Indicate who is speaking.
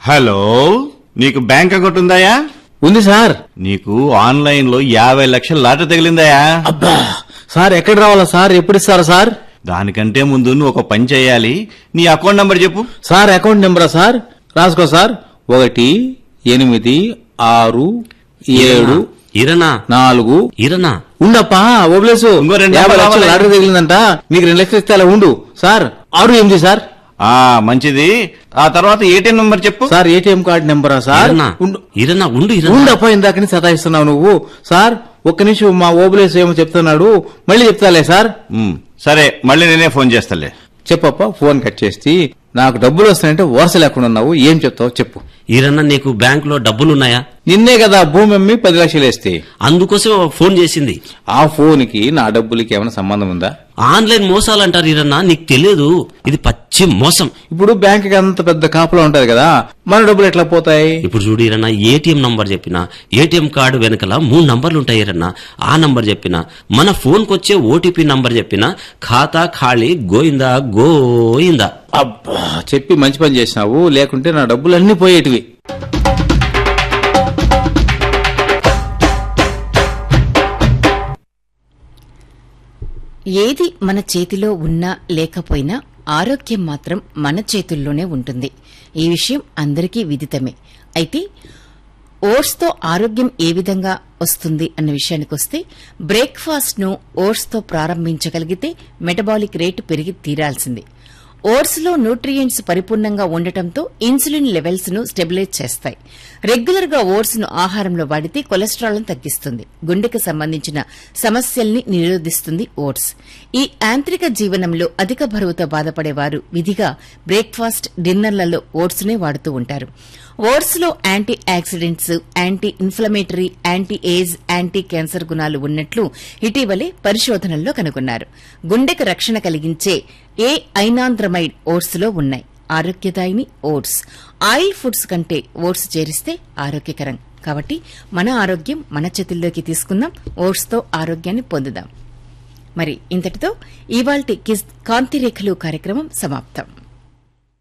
Speaker 1: Hello నీకు bank account ఉందాయా
Speaker 2: ఉంది sir
Speaker 1: నీకు ఆన్లైన్ లో యాభై లక్షల లాట తగిలిందాయా
Speaker 2: అబ్బా సార్ ఎక్కడ రావాలా సార్ ఎప్పుడు ఇస్తారా సార్
Speaker 1: దానికంటే ముందు నువ్వు ఒక పని చేయాలి నీ అకౌంట్ నంబర్ చెప్పు
Speaker 2: సార్ అకౌంట్ నెంబరా సార్ రాసుకో సార్ ఒకటి ఎనిమిది ఆరు ఏడు
Speaker 3: ఇరనా
Speaker 2: నాలుగు
Speaker 3: ఇరనా
Speaker 2: ఉండప్పా ఓబ్లేసు
Speaker 1: ఇంకో రెండు
Speaker 2: యాభై
Speaker 1: నెంబర్లు
Speaker 2: లక్షలు
Speaker 1: రావాలి.
Speaker 2: లాటరీ తగిలిందంట నీకు రెండు లక్షలు ఇస్తే అలా ఉండు సార్ ఆరు ఎనిమిది సార్
Speaker 1: ఆ మంచిది ఆ తర్వాత ఏటీఎం నంబర్ చెప్పు
Speaker 2: సార్ ఏటీఎం కార్డు నెంబరా సార్
Speaker 3: ఇరనా
Speaker 2: ఉండు
Speaker 3: ఇరనా ఉండు ఇరనా
Speaker 2: ఉండప్పా ఇందాకని సతాయిస్తున్నావు నువ్వు సార్ ఒక్క నిమిషం మా ఓబులేసు ఏమో చెప్తున్నాడు మళ్ళీ చెప్తాలే సార్
Speaker 1: ఉమ్, సరే మళ్ళీ నేనే ఫోన్ చేస్తాలే
Speaker 2: చెప్పప్ప ఫోన్ కట్ చేసి నాకు డబ్బులు వస్తాయంటే వరుస లేకుండా ఉన్నావు ఏం చెప్తావు చెప్పు
Speaker 3: ఇరన్నా నీకు బ్యాంక్ లో డబ్బులున్నాయా
Speaker 2: నిన్నే కదా భూమి అమ్మి పది లక్షలు వేస్తే
Speaker 3: అందుకోసం ఫోన్ చేసింది
Speaker 2: ఆ ఫోన్ కి నా డబ్బులకి ఏమైనా సంబంధం ఉందా
Speaker 3: ఆన్లైన్ మోసాలు అంటారు ఇరన్నా నీకు తెలియదు ఇది పచ్చి మోసం
Speaker 2: ఇప్పుడు బ్యాంక్ కి అంత పెద్ద కాపులో ఉంటది కదా మన డబ్బులు ఎట్లా పోతాయి
Speaker 3: ఇప్పుడు చూడు ఇరన్నా ఏటీఎం నంబర్ చెప్పిన ఏటీఎం కార్డు వెనకల మూడు నంబర్లు ఉంటాయి ఇరన్నా ఆ నంబర్ చెప్పిన మన ఫోన్ వచ్చే ఓటీపీ నంబర్ చెప్పిన ఖాతా ఖాళీ గోయిందా గోయిందా
Speaker 2: అబ్బా చెప్పి మంచి పని చేసినావు లేకుంటే నా డబ్బులు అన్ని పోయేటివి
Speaker 4: ఏది మన చేతిలో ఉన్నా లేకపోయినా ఆరోగ్యం మాత్రం మన చేతుల్లోనే ఉంటుంది ఈ విషయం అందరికీ విదితమే అయితే ఓట్స్తో ఆరోగ్యం ఏ విధంగా వస్తుంది అన్న విషయానికొస్తే బ్రేక్ఫాస్ట్ను ఓట్స్తో ప్రారంభించగలిగితే మెటబాలిక్ రేటు పెరిగి తీరాల్సింది ఓట్స్లో న్యూట్రియంట్స్ పరిపూర్ణంగా ఉండటంతో ఇన్సులిన్ లెవెల్స్ ను స్టెబిలైజ్ చేస్తాయి రెగ్యులర్ గా ఓట్స్ ను ఆహారంలో వాడితే కొలెస్ట్రాల్ తగ్గిస్తుంది గుండెకు సంబంధించిన సమస్యల్ని నిరోధిస్తుంది ఓట్స్ ఈ యాంత్రిక జీవనంలో అధిక బరువుతో బాధపడేవారు విధిగా బ్రేక్ఫాస్ట్ డిన్నర్లలో ఓట్స్ నే వాడుతూ ఉంటారు ఓట్స్ లో anti oxidants anti inflammatory anti age anti cancer గుణాలు ఉన్నట్లు ఇటీవలే పరిశోధనల్లో కనుగొన్నారు గుండెకు రక్షణ కలిగించే ఏ ఐనాంద్రమైడ్ ఓట్స్ లో ఉన్నాయి ఆరోగ్యదాయిని ఓట్స్ ఆయిల్ ఫుడ్స్ కంటే ఓట్స్ చేరిస్తే ఆరోగ్యకరం కాబట్టి మన ఆరోగ్యం మన చేతుల్లోకి తీసుకుందాం ఓట్స్ తో ఆరోగ్యాన్ని పొందుదాం మరి ఇంతటితో ఇవాల్టి కిస్ కాంతిరేఖలు కార్యక్రమం సమాప్తం